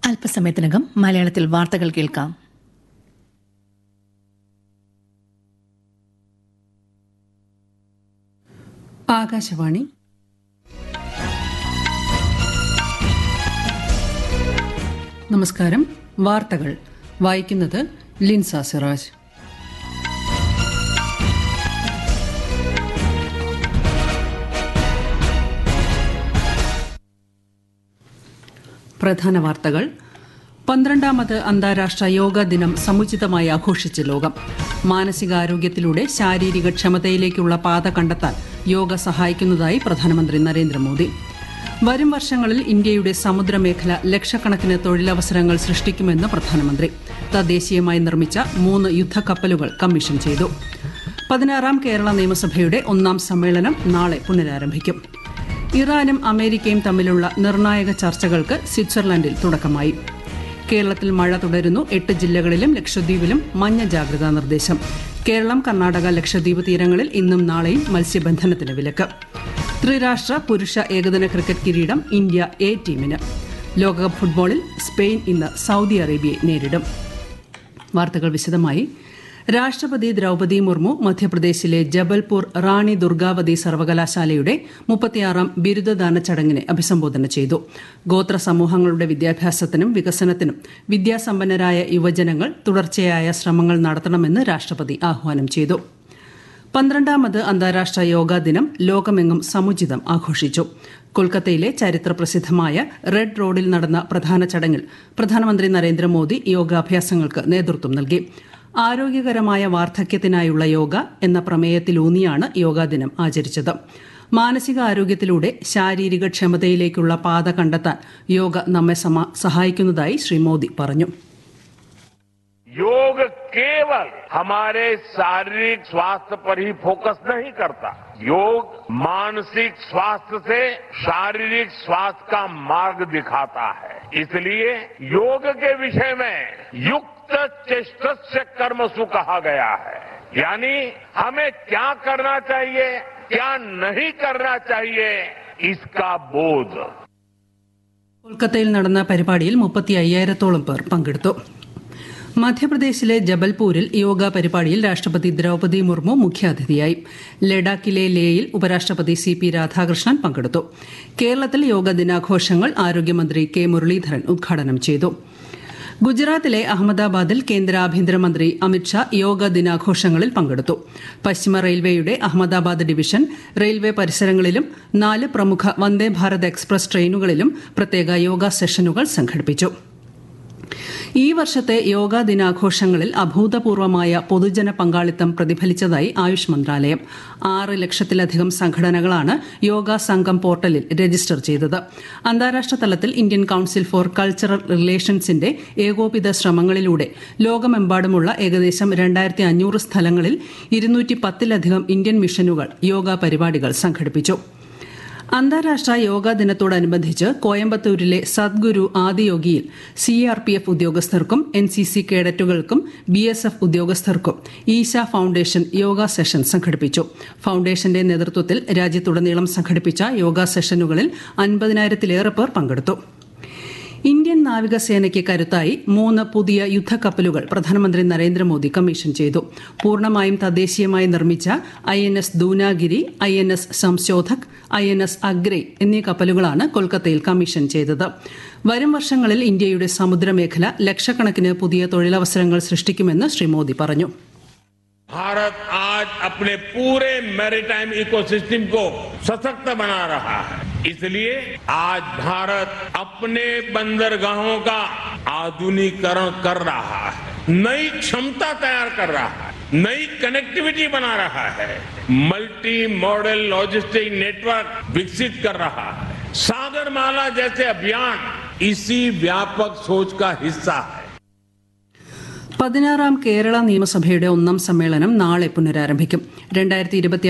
അല്പസമയത്തിനകം മലയാളത്തിൽ വാർത്തകൾ കേൾക്കാം ആകാശവാണി നമസ്കാരം വാർത്തകൾ വായിക്കുന്നത് ലിൻസ സിറാജ് പ്രധാന വാർത്തകൾ പന്ത്രണ്ടാമത് അന്താരാഷ്ട്ര യോഗ ദിനം സമുചിതമായി ആഘോഷിച്ച് ലോകം മാനസികാരോഗ്യത്തിലൂടെ ശാരീരിക ക്ഷമതയിലേക്കുള്ള പാത കണ്ടെത്താൻ യോഗ സഹായിക്കുന്നതായി പ്രധാനമന്ത്രി നരേന്ദ്രമോദി വരും വർഷങ്ങളിൽ ഇന്ത്യയുടെ സമുദ്രമേഖല ലക്ഷക്കണക്കിന് തൊഴിലവസരങ്ങൾ സൃഷ്ടിക്കുമെന്ന് പ്രധാനമന്ത്രി തദ്ദേശീയമായി നിർമ്മിച്ച മൂന്ന് യുദ്ധക്കപ്പലുകൾ കമ്മീഷൻ ചെയ്തു പതിനാറാം കേരള നിയമസഭയുടെ ഒന്നാം സമ്മേളനം നാളെ പുനരാരംഭിക്കും ഇറാനും അമേരിക്കയും തമ്മിലുള്ള നിർണായക ചർച്ചകൾക്ക് സ്വിറ്റ്സർലൻഡിൽ തുടക്കമായി കേരളത്തിൽ മഴ തുടരുന്നു എട്ട് ജില്ലകളിലും ലക്ഷദ്വീപിലും മഞ്ഞ ജാഗ്രതാ നിർദ്ദേശം കേരളം കർണാടക ലക്ഷദ്വീപ് തീരങ്ങളിൽ ഇന്നും നാളെയും മത്സ്യബന്ധനത്തിന് വിലക്ക് ത്രിരാഷ്ട്ര പുരുഷ ഏകദിന ക്രിക്കറ്റ് കിരീടം ഇന്ത്യ എ ടീമിന് ലോകകപ്പ് ഫുട്ബോളിൽ സ്പെയിൻ ഇന്ന് സൗദി അറേബ്യയെ നേരിടും വാർത്തകൾ വിശദമായി രാഷ്ട്രപതി ദ്രൗപദി മുർമു മധ്യപ്രദേശിലെ ജബൽപൂർ റാണി ദുർഗാവതി സർവകലാശാലയുടെ മുപ്പത്തിയാറാം ബിരുദദാന ചടങ്ങിനെ അഭിസംബോധന ചെയ്തു ഗോത്ര സമൂഹങ്ങളുടെ വിദ്യാഭ്യാസത്തിനും വികസനത്തിനും വിദ്യാസമ്പന്നരായ യുവജനങ്ങൾ തുടർച്ചയായ ശ്രമങ്ങൾ നടത്തണമെന്ന് രാഷ്ട്രപതി ആഹ്വാനം ചെയ്തു പന്ത്രണ്ടാമത് അന്താരാഷ്ട്ര യോഗാ ദിനം ലോകമെങ്ങും സമുചിതം ആഘോഷിച്ചു കൊൽക്കത്തയിലെ ചരിത്ര പ്രസിദ്ധമായ റെഡ് റോഡിൽ നടന്ന പ്രധാന ചടങ്ങിൽ പ്രധാനമന്ത്രി നരേന്ദ്രമോദി യോഗാഭ്യാസങ്ങൾക്ക് നേതൃത്വം നൽകി ആരോഗ്യകരമായ വാർദ്ധക്യത്തിനായുള്ള യോഗ എന്ന പ്രമേയത്തിലൂന്നിയാണ് യോഗാ ദിനം ആചരിച്ചത് മാനസിക ആരോഗ്യത്തിലൂടെ ശാരീരിക ക്ഷമതയിലേക്കുള്ള പാത കണ്ടെത്താൻ യോഗ നമ്മെ സഹായിക്കുന്നതായി ശ്രീ മോദി പറഞ്ഞു योग केवल हमारे शारीरिक स्वास्थ्य पर ही फोकस नहीं करता योग मानसिक स्वास्थ्य से शारीरिक स्वास्थ्य का मार्ग दिखाता है इसलिए योग के विषय में युक्त चेष्टस्य कर्मसु कहा गया है यानी हमें क्या करना चाहिए क्या नहीं करना चाहिए इसका बोध കൊൽക്കത്തയിൽ നടന്ന പരിപാടിയിൽ മുപ്പത്തി അയ്യായിരത്തോളം പേർ പങ്കെടുത്തു മധ്യപ്രദേശിലെ ജബൽപൂരിൽ യോഗ പരിപാടിയിൽ രാഷ്ട്രപതി ദ്രൌപദി മുർമു മുഖ്യാതിഥിയായി ലഡാക്കിലെ ലേയിൽ ഉപരാഷ്ട്രപതി സി പി രാധാകൃഷ്ണൻ പങ്കെടുത്തു കേരളത്തിൽ യോഗ ദിനാഘോഷങ്ങൾ ആരോഗ്യമന്ത്രി കെ മുരളീധരൻ ഉദ്ഘാടനം ചെയ്തു ഗുജറാത്തിലെ അഹമ്മദാബാദിൽ കേന്ദ്ര ആഭ്യന്തരമന്ത്രി അമിത്ഷാ യോഗ ദിനാഘോഷങ്ങളിൽ പങ്കെടുത്തു പശ്ചിമ റെയിൽവേയുടെ അഹമ്മദാബാദ് ഡിവിഷൻ റെയിൽവേ പരിസരങ്ങളിലും നാല് പ്രമുഖ വന്ദേ ഭാരത് എക്സ്പ്രസ് ട്രെയിനുകളിലും പ്രത്യേക യോഗ സെഷനുകൾ സംഘടിപ്പിച്ചു ഈ വർഷത്തെ യോഗാ ദിനാഘോഷങ്ങളിൽ അഭൂതപൂർവമായ പൊതുജന പങ്കാളിത്തം പ്രതിഫലിച്ചതായി ആയുഷ് മന്ത്രാലയം ആറ് ലക്ഷത്തിലധികം സംഘടനകളാണ് യോഗ സംഘം പോർട്ടലിൽ രജിസ്റ്റർ ചെയ്തത് അന്താരാഷ്ട്ര തലത്തിൽ ഇന്ത്യൻ കൌൺസിൽ ഫോർ കൾച്ചറൽ റിലേഷൻസിന്റെ ഏകോപിത ശ്രമങ്ങളിലൂടെ ലോകമെമ്പാടുമുള്ള ഏകദേശം രണ്ടായിരത്തി അഞ്ഞൂറ് സ്ഥലങ്ങളിൽ ഇരുന്നൂറ്റി പത്തിലധികം ഇന്ത്യൻ മിഷനുകൾ യോഗ പരിപാടികൾ സംഘടിപ്പിച്ചു അന്താരാഷ്ട്ര യോഗാ ദിനത്തോടനുബന്ധിച്ച് കോയമ്പത്തൂരിലെ സദ്ഗുരു ആദിയോഗിയിൽ സി ആർ പി എഫ് ഉദ്യോഗസ്ഥർക്കും എൻ സി സി കേഡറ്റുകൾക്കും ബി എസ് എഫ് ഉദ്യോഗസ്ഥർക്കും ഈശ ഫൌണ്ടേഷൻ യോഗ സെഷൻ സംഘടിപ്പിച്ചു ഫൌണ്ടേഷന്റെ നേതൃത്വത്തിൽ രാജ്യത്തുടനീളം സംഘടിപ്പിച്ച യോഗ സെഷനുകളിൽ അൻപതിനായിരത്തിലേറെ പേർ പങ്കെടുത്തു ഇന്ത്യൻ നാവികസേനയ്ക്ക് കരുത്തായി മൂന്ന് പുതിയ യുദ്ധക്കപ്പലുകൾ പ്രധാനമന്ത്രി നരേന്ദ്രമോദി കമ്മീഷൻ ചെയ്തു പൂർണ്ണമായും തദ്ദേശീയമായി നിർമ്മിച്ച I N S Dunagiri I N S Sanshodhak I N S Agray എന്നീ കപ്പലുകളാണ് കൊൽക്കത്തയിൽ കമ്മീഷൻ ചെയ്തത് വരും വർഷങ്ങളിൽ ഇന്ത്യയുടെ സമുദ്രമേഖല ലക്ഷക്കണക്കിന് പുതിയ തൊഴിലവസരങ്ങൾ സൃഷ്ടിക്കുമെന്ന് ശ്രീ മോദി പറഞ്ഞു भारत आज अपने पूरे मैरीटाइम इकोसिस्टम को सशक्त बना रहा है इसलिए आज भारत अपने बंदरगाहों का आधुनिकीकरण कर रहा है नई क्षमता तैयार कर रहा है नई कनेक्टिविटी बना रहा है मल्टी मॉडल लॉजिस्टिक नेटवर्क विकसित कर रहा है सागरमाला जैसे अभियान इसी व्यापक सोच का हिस्सा है പതിനാറാം കേരള നിയമസഭയുടെ ഒന്നാം സമ്മേളനം നാളെ പുനരാരംഭിക്കും രണ്ടായിരത്തി